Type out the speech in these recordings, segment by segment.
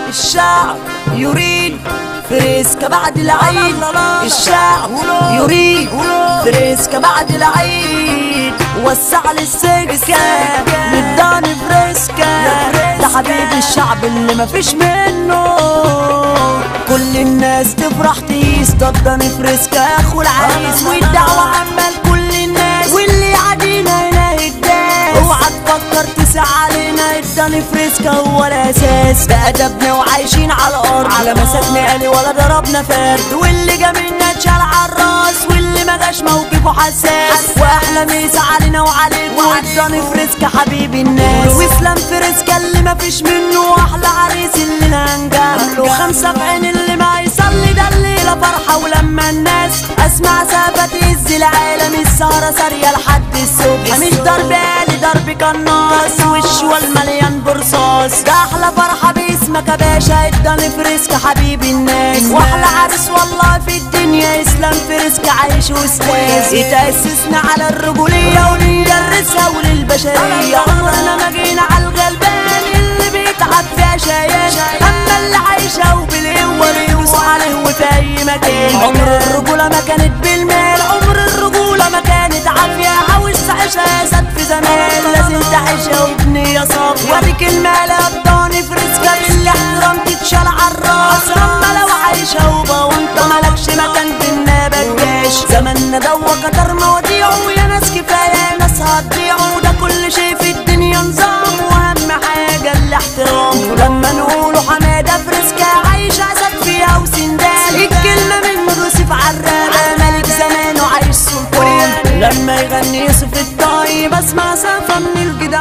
الشعب يريد فريسكا بعد العيد الشعب يريد فريسكا بعد العيد وسع للسكة نداني فريسكا لحبيب الشعب اللي مفيش منه كل الناس تفرح تقيس ضدني فريسكا اخو العريس والدعوة عمال كل الناس واللي عادينا هنا يتداس اوعى تفكر تسع علينا اداني فريسكا هو الاساس بأدبنا وعايشين على الارض على مسكنا قالي ولا ضربنا فرد واللي جا منا اتشال على الراس واللي ما جاش موقفه حساس واحلى ميس علينا وعليكم اداني فريسكا حبيبي الناس واسلام فريسكا اللي ما فيش منه احلى عريس اللي ننجح له خمسة في عين اللي ما يصلي ده الليلة فرحة ولما الناس اسمع سافة تهز العالم السهرة سارية لحد الصبح مش ضرب آلي ضرب قناص وش والمليان برصاص ده احلى فرحة باسمك يا باشا اداني فريسكا حبيبي الناس واحلى عريس والله في الدنيا اسلام فريسكا عايش واستاذ يتأسسنا على الرجولية وندرسها وللبشرية عمرنا ما جينا على الغلبان اللي بيتعب فيها شيان اما اللي عايشة وبالقوة بيوص عليه وفي اي مكان عمر الرجولة ما كانت بالمال عمر الرجولة ما كانت عافية عاوز تعيشها يا سد في زمان لازم تعيشها وبنية صافية واديك المال ابطاني فريسكا بالاحترام تتشال عالراس اما لو عايشة وبا وانت مالكش مكان في النابة جاش زماننا دوا كتر مواضيع ويا ناس كفاية ناس هتضيعوا ده كل شيء في الدنيا نظام واهم حاجة الاحترام ولما نقولوا حمادة فريسكا عايش اسد فيها وسندال الكلمة من يوسف عراب ملك زمان وعايش سلطان لما يغني يوسف الطيب اسمع سافة من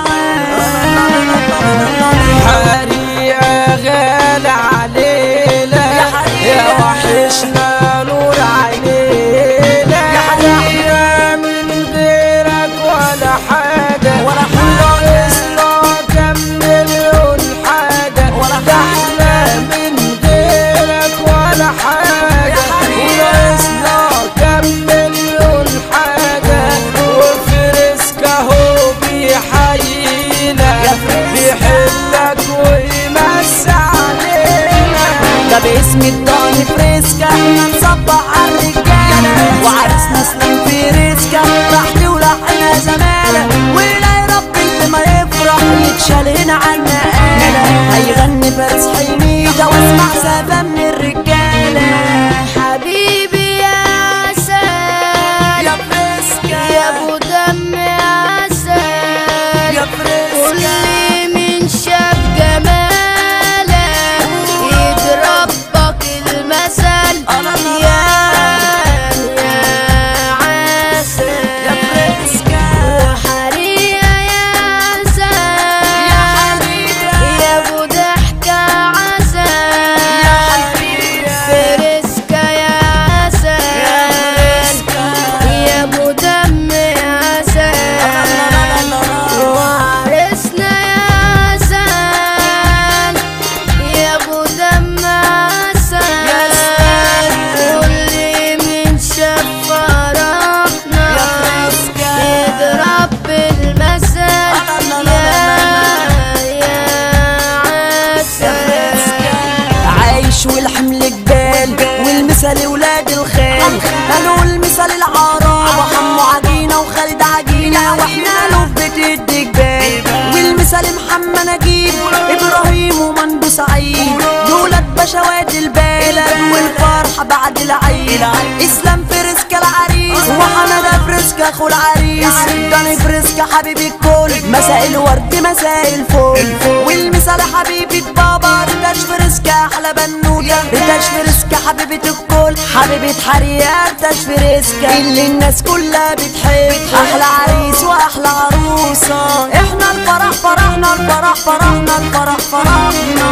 الجدعان حريقة غالى علينا يا حريقة. يا وحشنا نور عينينا يا حريقة. يا من غيرك ولا حاجة ولا حاجة. ناقصنا كم مليون حاجة ولا ده حاجة. احنا من غيرك ولا حاجة يا حريقة. وناقصنا كم مليون حاجة وفريسكا هو بيحيينا يا فريسكا. بيحلك ويمسي علينا ده باسم الضاني فريسكا احنا نصبح عالرجالة وعرسنا اسلام فريسكا راح ولحقنا زمالة ويلاقي رب اللي ما يفرح يتشال هنا عنا آلة هيغني فارس حميدة واسمع سافة من الرجالة حبيبي يا عسل يا فريسكا يا ابو دم عسل يا فريسكا كل من شاف جمالك يضربك المثل الله. يا يا عسل يا فريسكا وحريقة يا عسل يا حبيبي يا ابو ضحكة عسل يا حبيبي فريسكا يا عسل يا ابو دم عسل وعرسنا يا عسل يا ابو دم عسل واللي من شاف فرحنا يا فريسكا. يضرب بالمثل يا يا عسل عايش والحمل جبال والمثل ولاد الخال قالوا المثل العرب وحمو عجينة وخالد عجينة واحنا له في بيت الدجبال والمثل محمد نجيب ابراهيم ومندو سعيد دولت بشوات البلد والفرحة بعد العيد اسلام فريسكا العريس وحمد فريسكا اخو العريس داني فريسكا حبيبي الكل مساء الورد مساء الفل والمثال حبيبي بابا ريتاش فريسكا احلى بنوته ريتاش فريسكا حبيبة الكل حبيبة حريقة ريتاش فريسكا اللي الناس كلها بتحب احلى عريس واحلى عروسة احنا الفرح فرحنا الفرح فرحنا الفرح فرحنا